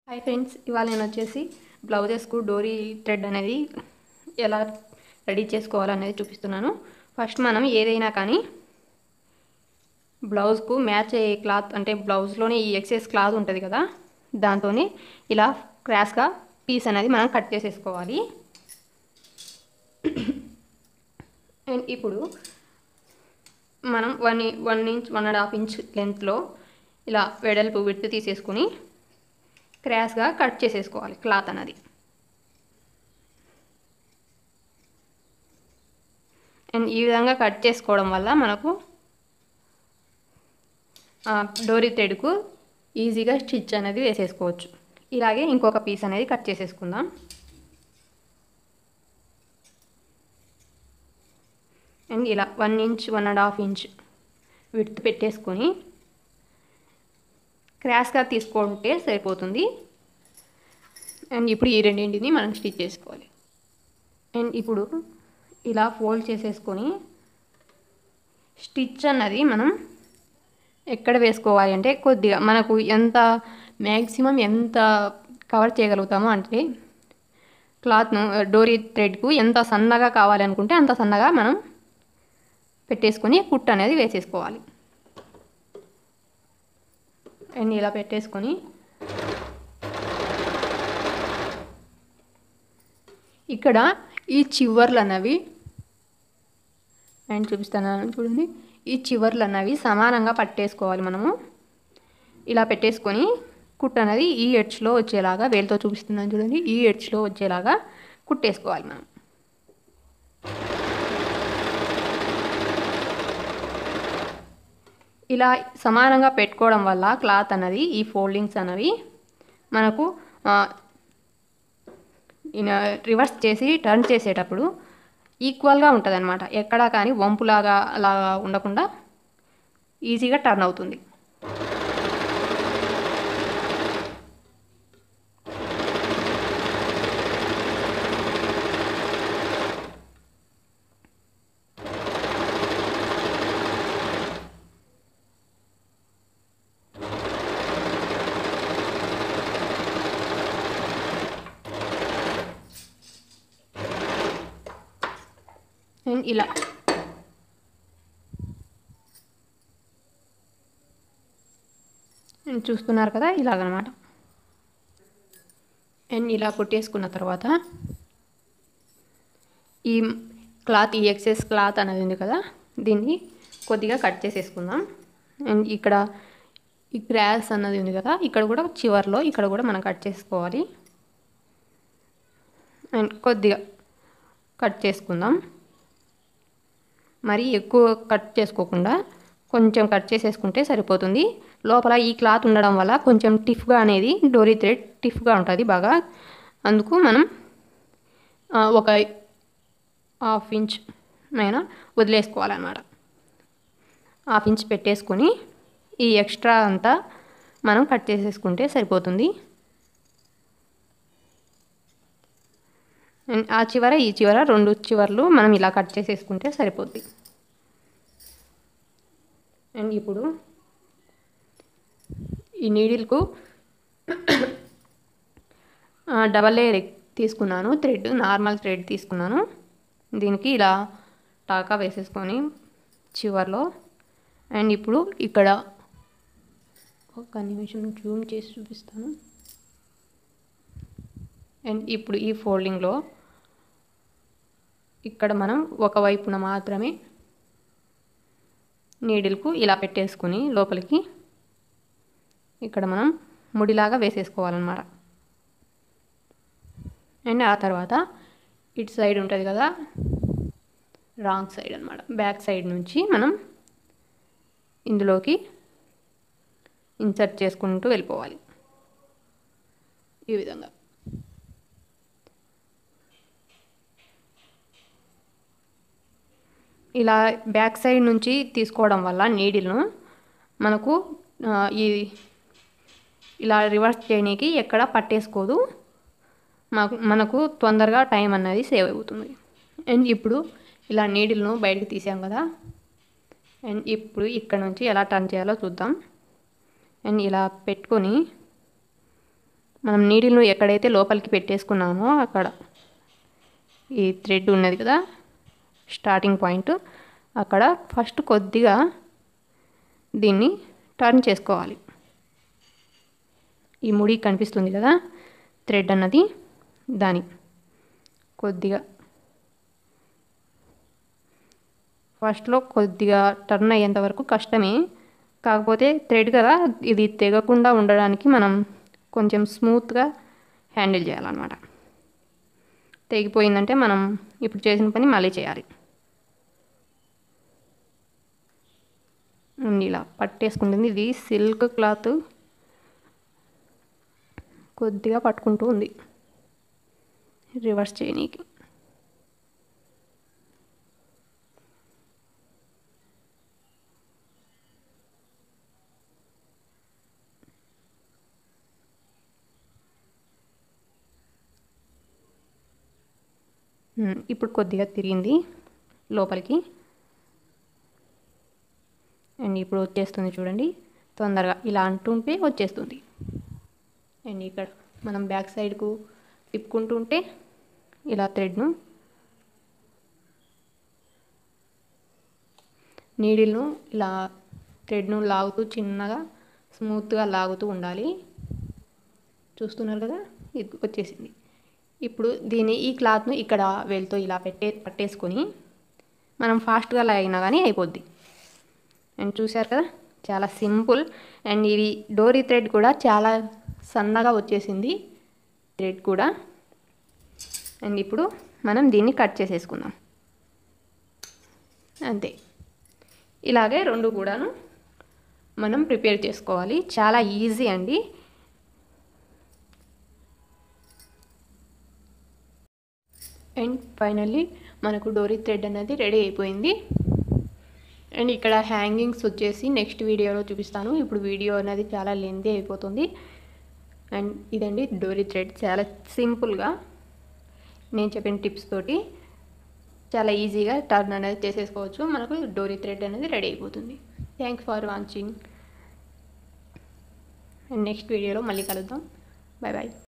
hi friends ఇవాళ నేను వచ్చేసి బ్లౌజెస్కు డోరీ థ్రెడ్ అనేది ఎలా రెడీ చేసుకోవాలనేది చూపిస్తున్నాను ఫస్ట్ మనం ఏదైనా కానీ బ్లౌజ్కు మ్యాచ్ అయ్యే క్లాత్ అంటే బ్లౌజ్లోనే ఈ ఎక్సెస్ క్లాత్ ఉంటుంది కదా దాంతో ఇలా క్రాస్గా పీస్ అనేది మనం కట్ చేసేసుకోవాలి అండ్ ఇప్పుడు మనం one one inch one and half inch లెంత్లో ఇలా వెడల్పు విడ్త్ తీసేసుకుని క్రాస్గా కట్ చేసేసుకోవాలి క్లాత్ అనేది అండ్ ఈ విధంగా కట్ చేసుకోవడం వల్ల మనకు డోరీ థ్రెడ్కు ఈజీగా స్టిచ్ అనేది వేసేసుకోవచ్చు ఇలాగే ఇంకొక పీస్ అనేది కట్ చేసేసుకుందాం అండ్ ఇలా one inch one and half inch width పెట్టేసుకొని క్రాస్గా తీసుకుంటే సరిపోతుంది అండ్ ఇప్పుడు ఈ రెండింటిని మనం స్టిచ్ చేసుకోవాలి అండ్ ఇప్పుడు ఇలా ఫోల్డ్ చేసేసుకొని స్టిచ్ అన్నది మనం ఎక్కడ వేసుకోవాలి అంటే కొద్దిగా మనకు ఎంత మ్యాక్సిమం ఎంత కవర్ చేయగలుగుతామో అంటే క్లాత్ను డోరీ థ్రెడ్కు ఎంత సన్నగా కావాలనుకుంటే అంత సన్నగా మనం పెట్టేసుకొని కుట్ అనేది వేసేసుకోవాలి అండ్ ఇలా పెట్టేసుకొని ఇక్కడ ఈ చివర్లు అన్నవి అండ్ చూపిస్తాను చూడండి ఈ చివర్లు అన్నవి సమానంగా పట్టేసుకోవాలి మనము ఇలా పెట్టేసుకొని కుట్ అనేది ఈ ఎడ్జ్లో వచ్చేలాగా వేలుతో చూపిస్తున్నాను చూడండి ఈ ఎడ్జ్లో వచ్చేలాగా కుట్టేసుకోవాలి మనం ఇలా సమానంగా పెట్టుకోవడం వల్ల క్లాత్ అన్నది ఈ ఫోల్డింగ్స్ అనేవి మనకు రివర్స్ చేసి టర్న్ చేసేటప్పుడు ఈక్వల్గా ఉంటుంది అనమాట ఎక్కడా కానీ వంపులాగా అలా ఉండకుండా ఈజీగా టర్న్ అవుతుంది అండ్ ఇలా చూస్తున్నారు కదా ఇలాగనమాట అండ్ ఇలా కుట్టేసుకున్న తర్వాత ఈ క్లాత్ ఈ ఎక్సెస్ క్లాత్ అనేది ఉంది కదా దీన్ని కొద్దిగా కట్ చేసేసుకుందాం అండ్ ఇక్కడ ఈ గ్రాస్ అన్నది ఉంది కదా ఇక్కడ కూడా చివర్లో ఇక్కడ కూడా మనం కట్ చేసుకోవాలి అండ్ కొద్దిగా కట్ చేసుకుందాం మరి ఎక్కువ కట్ చేసుకోకుండా కొంచెం కట్ చేసేసుకుంటే సరిపోతుంది లోపల ఈ క్లాత్ ఉండడం వల్ల కొంచెం టిఫ్గా అనేది డోరీ థ్రెడ్ టిఫ్గా ఉంటుంది బాగా అందుకు మనం ఒక హాఫ్ ఇంచ్ అయినా వదిలేసుకోవాలన్నమాట హాఫ్ ఇంచ్ పెట్టేసుకొని ఈ ఎక్స్ట్రా అంతా మనం కట్ చేసేసుకుంటే సరిపోతుంది ఆ చివర ఈ చివర రెండు చివర్లు మనం ఇలా కట్ చేసేసుకుంటే సరిపోద్ది అండ్ ఇప్పుడు ఈ నీడిల్కు డబల్ లేయర్ తీసుకున్నాను థ్రెడ్ నార్మల్ థ్రెడ్ తీసుకున్నాను దీనికి ఇలా టాకా వేసేసుకొని చివర్లో అండ్ ఇప్పుడు ఇక్కడ ఒక నిమిషం జూమ్ చేసి చూపిస్తాను అండ్ ఇప్పుడు ఈ ఫోల్డింగ్లో ఇక్కడ మనం ఒకవైపున మాత్రమే నీడిల్కు ఇలా పెట్టేసుకుని లోపలికి ఇక్కడ మనం ముడిలాగా వేసేసుకోవాలన్నమాట అండ్ ఆ తర్వాత ఇటు సైడ్ ఉంటుంది కదా రాంగ్ సైడ్ అనమాట బ్యాక్ సైడ్ నుంచి మనం ఇందులోకి ఇన్సర్ట్ చేసుకుంటూ వెళ్ళిపోవాలి ఈ విధంగా ఇలా బ్యాక్ సైడ్ నుంచి తీసుకోవడం వల్ల నీడిల్ను మనకు ఈ ఇలా రివర్స్ చేయడానికి ఎక్కడ పట్టేసుకోదు మాకు మనకు తొందరగా టైం అన్నది సేవ్ అవుతుంది అండ్ ఇప్పుడు ఇలా నీడిల్ను బయటకు తీసాం కదా అండ్ ఇప్పుడు ఇక్కడ నుంచి ఎలా టర్న్ చేయాలో చూద్దాం అండ్ ఇలా పెట్టుకొని మనం నీడిల్ను ఎక్కడైతే లోపలికి పెట్టేసుకున్నామో అక్కడ ఈ థ్రెడ్ ఉన్నది కదా స్టార్టింగ్ పాయింట్ అక్కడ ఫస్ట్ కొద్దిగా దీన్ని టర్న్ చేసుకోవాలి ఈ ముడి కనిపిస్తుంది కదా థ్రెడ్ అన్నది దాని కొద్దిగా ఫస్ట్లో కొద్దిగా టర్న్ అయ్యేంత వరకు కష్టమే కాకపోతే థ్రెడ్ కదా ఇది తెగకుండా ఉండడానికి మనం కొంచెం స్మూత్గా హ్యాండిల్ చేయాలన్నమాట తెగిపోయిందంటే మనం ఇప్పుడు చేసిన పని మళ్ళీ చేయాలి ఇలా పట్టేసుకుంటుంది ఇది సిల్క్ క్లాత్ కొద్దిగా పట్టుకుంటూ ఉంది రివర్స్ చేయనీకి ఇప్పుడు కొద్దిగా తిరిగింది లోపలికి అండ్ ఇప్పుడు వచ్చేస్తుంది చూడండి తొందరగా ఇలా అంటుంటే వచ్చేస్తుంది అండ్ ఇక్కడ మనం బ్యాక్ సైడ్కు తిప్పుకుంటుంటే ఇలా థ్రెడ్ను నీడిల్ను ఇలా థ్రెడ్ను లాగుతూ చిన్నగా స్మూత్గా లాగుతూ ఉండాలి చూస్తున్నారు కదా ఇది వచ్చేసింది ఇప్పుడు దీన్ని ఈ క్లాత్ను ఇక్కడ వేలుతో ఇలా పెట్టే పట్టేసుకొని మనం ఫాస్ట్గా లాగినా కానీ అయిపోద్ది అండ్ చూశారు కదా చాలా సింపుల్ అండ్ ఇది డోరీ థ్రెడ్ కూడా చాలా సన్నగా వచ్చేసింది థ్రెడ్ కూడా అండ్ ఇప్పుడు మనం దీన్ని కట్ చేసేసుకుందాం అంతే ఇలాగే రెండు కూడాను మనం ప్రిపేర్ చేసుకోవాలి చాలా ఈజీ అండి అండ్ ఫైనల్లీ మనకు డోరీ థ్రెడ్ అనేది రెడీ అయిపోయింది అండ్ ఇక్కడ హ్యాంగింగ్స్ వచ్చేసి నెక్స్ట్ వీడియోలో చూపిస్తాను ఇప్పుడు వీడియో అనేది చాలా లెంతీ అయిపోతుంది అండ్ ఇదండి డోరీ థ్రెడ్ చాలా సింపుల్గా నేను చెప్పిన టిప్స్ తోటి చాలా ఈజీగా టర్న్ అనేది చేసేసుకోవచ్చు మనకు డోరీ థ్రెడ్ అనేది రెడీ అయిపోతుంది thanks for watching and next వీడియోలో మళ్ళీ కలుద్దాం బాయ్ బాయ్